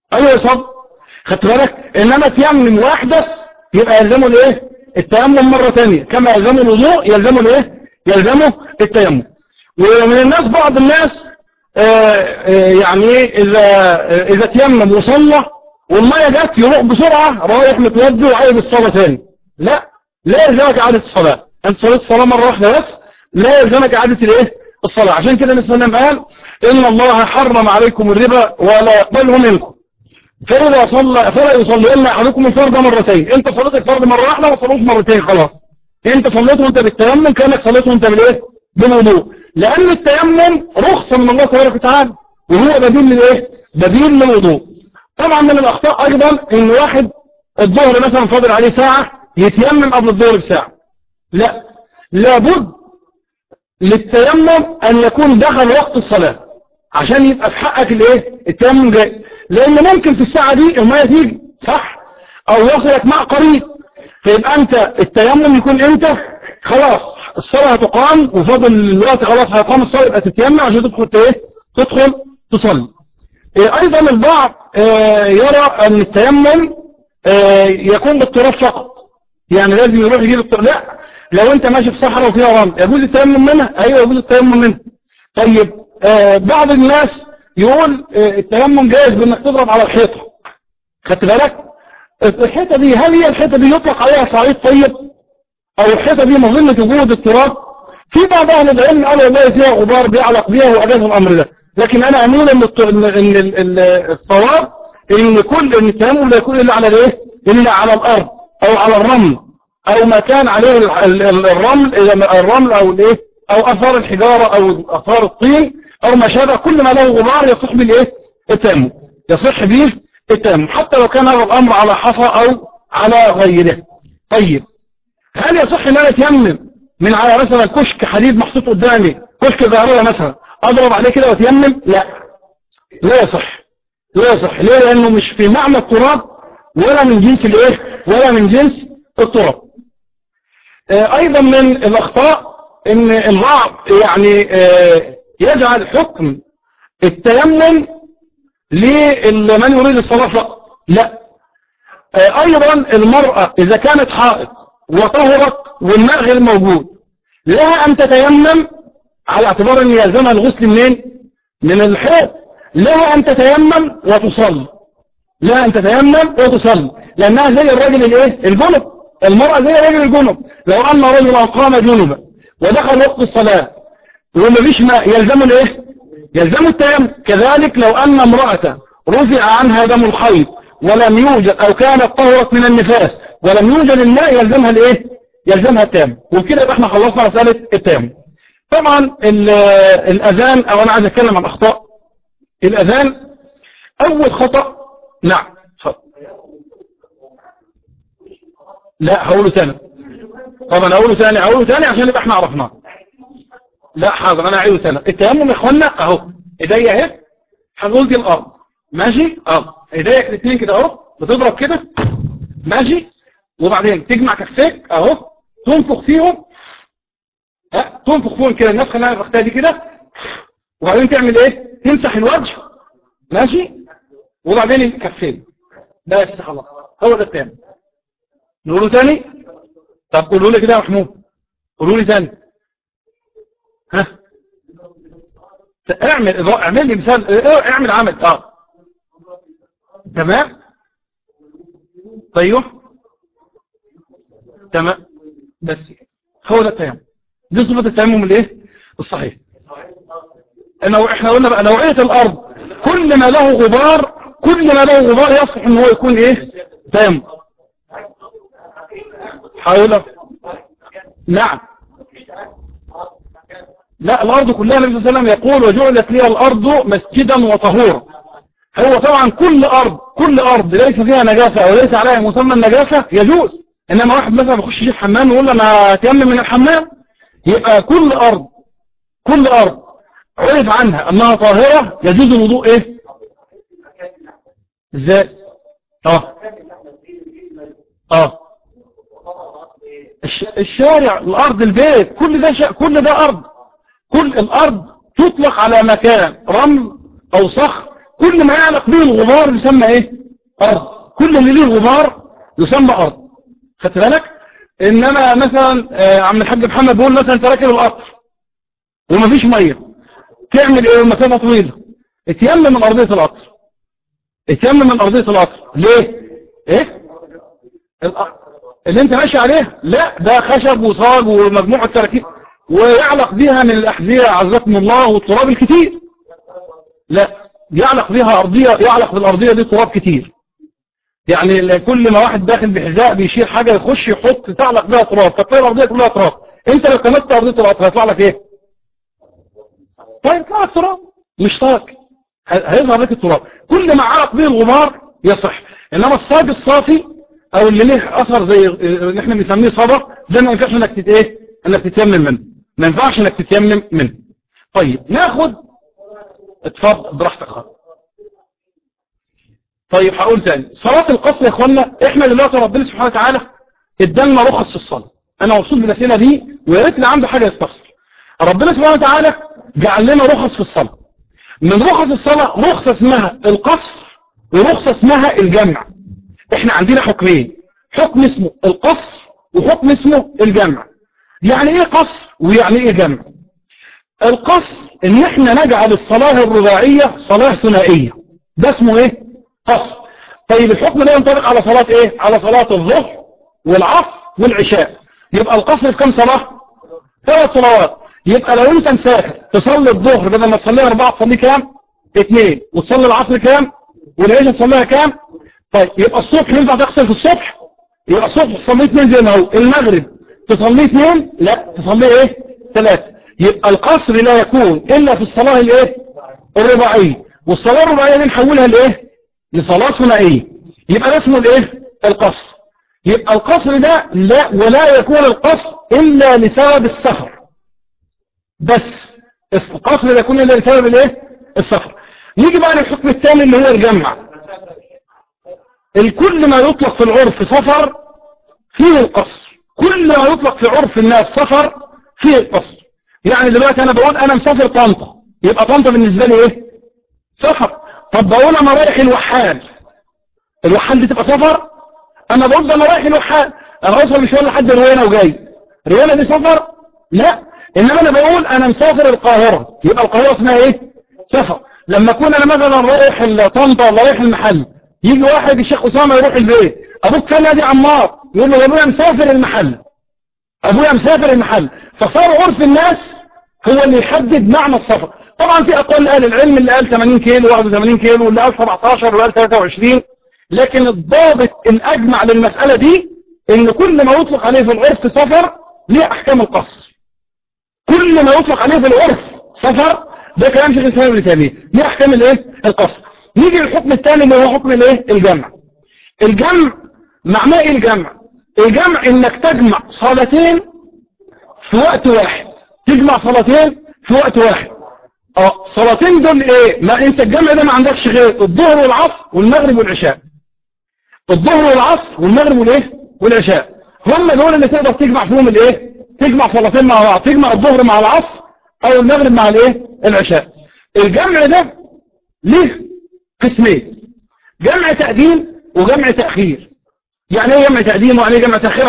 ايوه يصلي خدت بالك انما تيمم واحدث يبقى يلزمه الايه التيمم مرة ثانية كما يلزمه الوضوء يلزمه الايه يلزمه التيمم ومن الناس بعض الناس آآ آآ يعني اذا اذا تيمم وصلى والميه جت يروح بسرعة رايح متوضي وعايز الصلاة ثاني لا لا يلزمك اعادة الصلاة انت صليت الصلاة مرة واحدة بس لا يلزمك اعادة الايه الصلاة عشان كده النبي صلى الله عليه وسلم قال ان الله حرم عليكم الربا ولا يقبله منكم فإذا صلى فلا يصلي إلا أحدكم الفرض مرتين أنت صليت الفرض مرة واحدة ما صلوش مرتين خلاص أنت صليت وأنت بالتيمم كأنك صليت وأنت بالإيه بالوضوء لأن التيمم رخصة من الله تبارك وتعالى وهو بديل للإيه بديل للوضوء طبعا من الأخطاء أيضا إن واحد الظهر مثلا فاضل عليه ساعة يتيمم قبل الظهر بساعة لا لابد للتيمم أن يكون دخل وقت الصلاة عشان يبقى في حقك الايه التيمم جائز لان ممكن في الساعة دي المية تيجي صح او وصلت مع قريب فيبقى انت التيمم يكون انت خلاص الصلاة هتقام وفضل الوقت خلاص هيقام الصلاة يبقى تتيمم عشان تدخل ايه تدخل تصلي إيه ايضا البعض اه يرى ان التيمم اه يكون بالتراب فقط يعني لازم يروح يجيب التراب لا لو انت ماشي في صحراء وفيها رمل يجوز التيمم منها ايوه يجوز التيمم منها طيب آه بعض الناس يقول آه التيمم جائز بانك تضرب على الحيطة خدت بالك الحيطة دي هل هي الحيطة دي يطلق عليها صعيد طيب او الحيطة دي مظنة وجود التراب في بعض اهل العلم قالوا والله فيها غبار بيعلق بيها واجاز الامر ده لكن انا اميل ان ان الصواب ان كل ان التيمم لا يكون الا على الايه الا على الارض او على الرمل او ما كان عليه الرمل الرمل او الايه او اثار الحجارة او اثار الطين او ما شابه كل ما له غبار يصح به الايه التيمم يصح به التيمم حتى لو كان هذا الامر على حصى او على غيره طيب هل يصح ان انا اتيمم من على مثلا كشك حديد محطوط قدامي كشك ظاهريه مثلا اضرب عليه كده واتيمم لا لا يصح لا يصح ليه لانه مش في معنى التراب ولا من جنس الايه ولا من جنس التراب ايضا من الاخطاء ان البعض يعني يجعل حكم التيمم لمن يريد الصلاة فقط لا ايضا المرأة اذا كانت حائط وطهرت والماء غير موجود لها ان تتيمم على اعتبار ان يلزمها الغسل منين من الحيض لها ان تتيمم وتصلي لها ان تتيمم وتصلي لانها زي الرجل الايه الجنب المرأة زي الرجل الجنب لو ان رجلا قام جنبا ودخل وقت الصلاة ومفيش ماء يلزم الايه يلزم التيمم كذلك لو ان امرأة رفع عنها دم الحيض ولم يوجد او كانت طهرت من النفاس ولم يوجد الماء يلزمها الايه يلزمها التيمم وبكده يبقى احنا خلصنا مسألة التيمم طبعا الاذان او انا عايز اتكلم عن اخطاء الاذان اول خطأ نعم لا هقوله تاني طبعا اقوله تاني اقوله تاني عشان يبقى احنا عرفناه لا حاضر انا اعيده تاني التيمم يا اخوانا اهو ايديا اهي هنقول دي الارض ماشي اه ايديك الاثنين كده اهو بتضرب كده ماشي وبعدين تجمع كفيك اهو تنفخ فيهم ها تنفخ فيهم كده النفخه اللي انا نفختها دي كده وبعدين تعمل ايه تمسح الوجه ماشي وبعدين الكفين بس خلاص هو ده التيمم نقوله تاني طب قولوا لي كده يا محمود قولوا لي تاني ها اعمل اعمل لي مثال اعمل عمل اه تمام طيب تمام بس هو ده التيمم دي صفة التيمم الايه الصحيح انه احنا قلنا بقى نوعية الارض كل ما له غبار كل ما له غبار يصح ان هو يكون ايه تيمم حاول نعم لا الأرض كلها النبي صلى الله عليه وسلم يقول وجعلت لي الأرض مسجدا وطهورا هو طبعا كل أرض كل أرض ليس فيها نجاسة أو ليس عليها مسمى النجاسة يجوز إنما واحد مثلا بيخش يجيب حمام ويقول أنا أتيمم من الحمام يبقى كل أرض كل أرض عرف عنها أنها طاهرة يجوز الوضوء إيه إزاي اه اه الشارع الأرض البيت كل ده شا... كل ده أرض كل الأرض تطلق على مكان رمل أو صخر كل ما يعلق به الغبار يسمى ايه ارض كل اللي ليه غبار يسمى ارض خدت بالك انما مثلا آه، عم الحاج محمد بيقول مثلا انت راكب القطر ومفيش ميه تعمل ايه المسافه طويله اتيمم من ارضيه القطر اتيمم من ارضيه القطر ليه ايه الأ- اللي انت ماشي عليه لا ده خشب وصاج ومجموعه تراكيب ويعلق بها من الاحذيه عزكم الله والتراب الكتير لا يعلق بها ارضيه يعلق بالارضيه دي تراب كتير يعني كل ما واحد داخل بحذاء بيشيل حاجه يخش يحط تعلق بها تراب فتلاقي الارضيه كلها تراب انت لو كنست ارضيه القطر هيطلع لك ايه طيب يطلع لك تراب مش ترك ه- هيظهر لك التراب كل ما علق به الغبار يصح انما الصاج الصافي او اللي له اثر زي اللي احنا بنسميه صدى ده ما ينفعش انك تت ايه انك تتيمم منه ما ينفعش انك تتيمم منه طيب ناخد اتفضل براحتك خالص طيب هقول تاني صلاة القصر يا اخوانا احنا دلوقتي ربنا سبحانه وتعالى ادالنا رخص في الصلاة انا مبسوط بالاسئله دي ويا ريت اللي عنده حاجه يستفسر ربنا سبحانه وتعالى جعل لنا رخص في الصلاة من رخص الصلاة رخصة اسمها القصر ورخصة اسمها الجمع احنا عندنا حكمين حكم اسمه القصر وحكم اسمه الجمع يعني ايه قصر ويعني ايه جمع القصر ان احنا نجعل الصلاة الرباعية صلاة ثنائية ده اسمه ايه قصر طيب الحكم ده ينطبق على صلاة ايه على صلاة الظهر والعصر والعشاء يبقى القصر في كم صلاة ثلاث صلوات يبقى لو انت مسافر تصلي الظهر بدل ما تصليها اربعة تصلي كام اثنين وتصلي العصر كام والعشاء تصليها كام طيب يبقى الصبح ينفع تغسل في الصبح يبقى الصبح تصلي اثنين زي ما هو المغرب تصلي اثنين لا تصلي ايه ثلاثة يبقى القصر لا يكون الا في الصلاة الايه الرباعية والصلاة الرباعية دي نحولها لايه لصلاة ثنائية يبقى ده اسمه الايه القصر يبقى القصر ده لا ولا يكون القصر الا لسبب السفر بس القصر لا يكون الا لسبب الايه السفر نيجي بقى للحكم الثاني اللي هو الجمع الكل ما يطلق في العرف سفر فيه القصر كل ما يطلق في عرف الناس سفر فيه القصر يعني دلوقتي انا بقول انا مسافر طنطا يبقى طنطا بالنسبة لي ايه سفر طب بقول انا رايح الوحال الوحال دي تبقى سفر انا بقول ده انا رايح الوحال انا اوصل مشوار لحد روينه وجاي روينه دي سفر لا انما انا بقول انا مسافر القاهرة يبقى القاهرة اسمها ايه سفر لما اكون انا مثلا رايح طنطا ولا رايح المحل يجي واحد الشيخ اسامه يروح البيت ابوك فين نادي عمار يقول له يا ابويا مسافر المحل ابويا مسافر المحل فصار عرف الناس هو اللي يحدد معنى السفر طبعا في اقوال اهل العلم اللي قال 80 كيلو 81 كيلو واللي قال 17 واللي قال 23 لكن الضابط الاجمع للمسألة دي ان كل ما يطلق عليه في العرف سفر ليه احكام القصر كل ما يطلق عليه في العرف سفر ده كلام شيخ الاسلام ابن تيميه ليه احكام الايه القصر نيجي للحكم الثاني اللي هو حكم الايه الجمع الجمع معناه ايه الجمع الجمع انك تجمع صلاتين في وقت واحد تجمع صلاتين في وقت واحد اه صلاتين دول ايه ما انت الجمع ده ما عندكش غير الظهر والعصر والمغرب والعشاء الظهر والعصر والمغرب والايه والعشاء هم دول اللي تقدر تجمع فيهم الايه تجمع صلاتين مع بعض تجمع الظهر مع العصر او المغرب مع الايه العشاء الجمع ده ليه قسمين جمع تقديم وجمع تأخير يعني ايه جمع تقديم ويعني ايه جمع تأخير